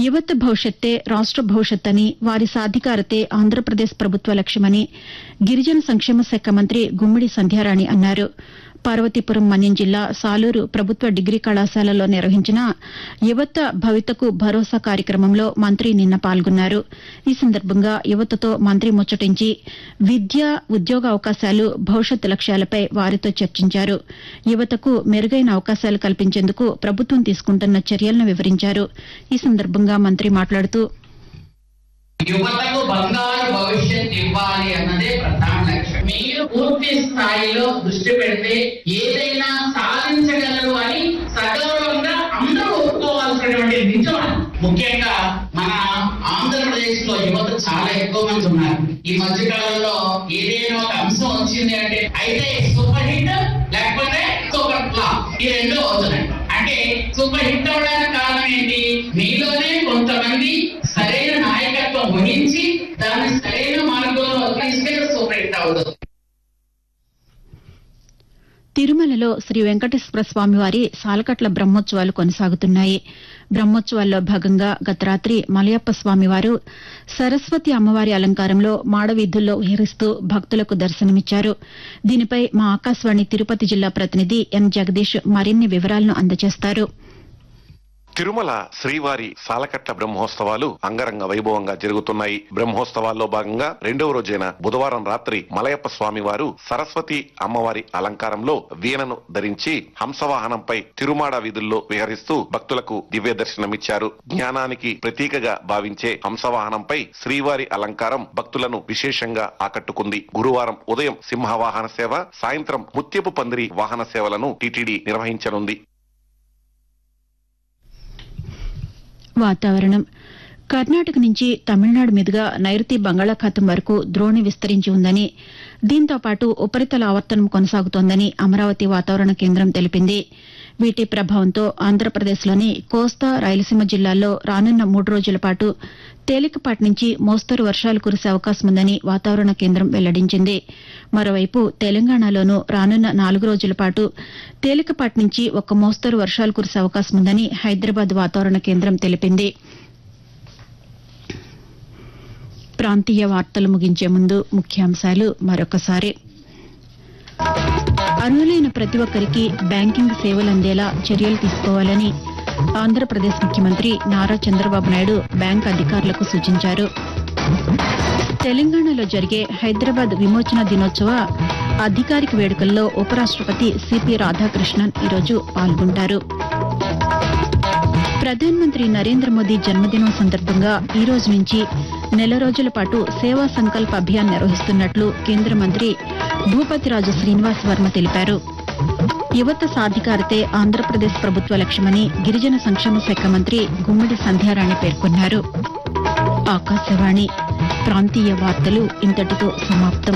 యువత భవిష్యత్తే రాష్ట భవిష్యత్ అని వారి సాధికారతే ఆంధ్రప్రదేశ్ ప్రభుత్వ లక్ష్యమని గిరిజన సంక్షేమ శాఖ మంత్రి గుమ్మిడి సంధ్యారాణి అన్నారు పార్వతీపురం మన్యం జిల్లా సాలూరు ప్రభుత్వ డిగ్రీ కళాశాలలో నిర్వహించిన యువత భవితకు భరోసా కార్యక్రమంలో మంత్రి నిన్న పాల్గొన్నారు ఈ సందర్భంగా యువతతో మంత్రి ముచ్చటించి విద్య ఉద్యోగ అవకాశాలు భవిష్యత్ లక్ష్యాలపై వారితో చర్చించారు యువతకు మెరుగైన అవకాశాలు కల్పించేందుకు ప్రభుత్వం తీసుకుంటున్న చర్యలను వివరించారు ఈ సందర్భంగా మంత్రి మాట్లాడుతూ యువతకు బంగారు భవిష్యత్ ఇవ్వాలి అన్నదే ప్రధాన లక్ష్యం మీరు పూర్తి స్థాయిలో దృష్టి పెడితే ఏదైనా సాధించగలరు అని సగౌరవంగా అందరూ ఒప్పుకోవాల్సినటువంటి నిజం అది. ముఖ్యంగా మన ఆంధ్రప్రదేశ్ లో యువత చాలా ఎక్కువ మంది ఉన్నారు ఈ మధ్య కాలంలో ఏదైనా ఒక అంశం వచ్చింది అంటే అయితే సూపర్ హిట్ లేకపోతే సూపర్ ఫ్లాప్ ఈ రెండు అవుతున్నాయి అంటే సూపర్ హిట్ అవడానికి కారణం ఏంటి మీలోనే కొంతమంది సరైన నాయకత్వం వహించి దాన్ని సరైన మార్గంలో తీసుకెళ్ళి సూపర్ హిట్ అవుతుంది తిరుమలలో శ్రీ వెంకటేశ్వర స్వామివారి సాలకట్ల బ్రహ్మోత్సవాలు కొనసాగుతున్నాయి బ్రహ్మోత్సవాల్లో భాగంగా గత రాత్రి మలయప్ప స్వామివారు సరస్వతి అమ్మవారి అలంకారంలో మాడవీధుల్లో విహరిస్తూ భక్తులకు దర్శనమిచ్చారు దీనిపై మా ఆకాశవాణి తిరుపతి జిల్లా ప్రతినిధి ఎన్ జగదీష్ మరిన్ని వివరాలను అందజేస్తారు తిరుమల శ్రీవారి సాలకట్ల బ్రహ్మోత్సవాలు అంగరంగ వైభవంగా జరుగుతున్నాయి బ్రహ్మోత్సవాల్లో భాగంగా రెండవ రోజైన బుధవారం రాత్రి మలయప్ప స్వామివారు సరస్వతి అమ్మవారి అలంకారంలో వీణను ధరించి హంసవాహనంపై తిరుమాడ వీధుల్లో విహరిస్తూ భక్తులకు దివ్య దర్శనమిచ్చారు జ్ఞానానికి ప్రతీకగా భావించే హంసవాహనంపై శ్రీవారి అలంకారం భక్తులను విశేషంగా ఆకట్టుకుంది గురువారం ఉదయం సింహవాహన సేవ సాయంత్రం ముత్యపు పందిరి వాహన సేవలను టీటీడీ నిర్వహించనుంది వాతావరణం కర్ణాటక నుంచి తమిళనాడు మీదుగా నైరుతి బంగాళాఖాతం వరకు ద్రోణి విస్తరించి ఉందని దీంతో పాటు ఉపరితల ఆవర్తనం కొనసాగుతోందని అమరావతి వాతావరణ కేంద్రం తెలిపింది వీటి ప్రభావంతో ఆంధ్రప్రదేశ్లోని కోస్తా రాయలసీమ జిల్లాల్లో రానున్న మూడు రోజుల పాటు తేలికపాటి నుంచి మోస్తరు వర్షాలు కురిసే అవకాశం ఉందని వాతావరణ కేంద్రం వెల్లడించింది మరోవైపు తెలంగాణలోనూ రానున్న నాలుగు రోజుల పాటు తేలికపాటి నుంచి ఒక మోస్తరు వర్షాలు కురిసే అవకాశం ఉందని హైదరాబాద్ వాతావరణ కేంద్రం తెలిపింది ప్రాంతీయ వార్తలు ముగించే ముందు ముఖ్యాంశాలు మరొకసారి అర్హులైన ప్రతి ఒక్కరికి బ్యాంకింగ్ సేవలు అందేలా చర్యలు తీసుకోవాలని ఆంధ్రప్రదేశ్ ముఖ్యమంత్రి నారా చంద్రబాబు నాయుడు బ్యాంక్ అధికారులకు సూచించారు తెలంగాణలో జరిగే హైదరాబాద్ విమోచన దినోత్సవ అధికారిక వేడుకల్లో ఉపరాష్టపతి సిపి రాధాకృష్ణన్ ఈరోజు పాల్గొంటారు ప్రధానమంత్రి నరేంద్ర మోదీ జన్మదినం సందర్భంగా ఈ రోజు నుంచి నెల రోజుల పాటు సేవా సంకల్ప అభియాన్ నిర్వహిస్తున్నట్లు కేంద్ర మంత్రి భూపతిరాజు శ్రీనివాస్ వర్మ తెలిపారు యువత సాధికారతే ఆంధ్రప్రదేశ్ ప్రభుత్వ లక్ష్యమని గిరిజన సంక్షేమ శాఖ మంత్రి గుమ్మిడి సంధ్యారాణి పేర్కొన్నారు ఆకాశవాణి ప్రాంతీయ వార్తలు ఇంతటితో సమాప్తం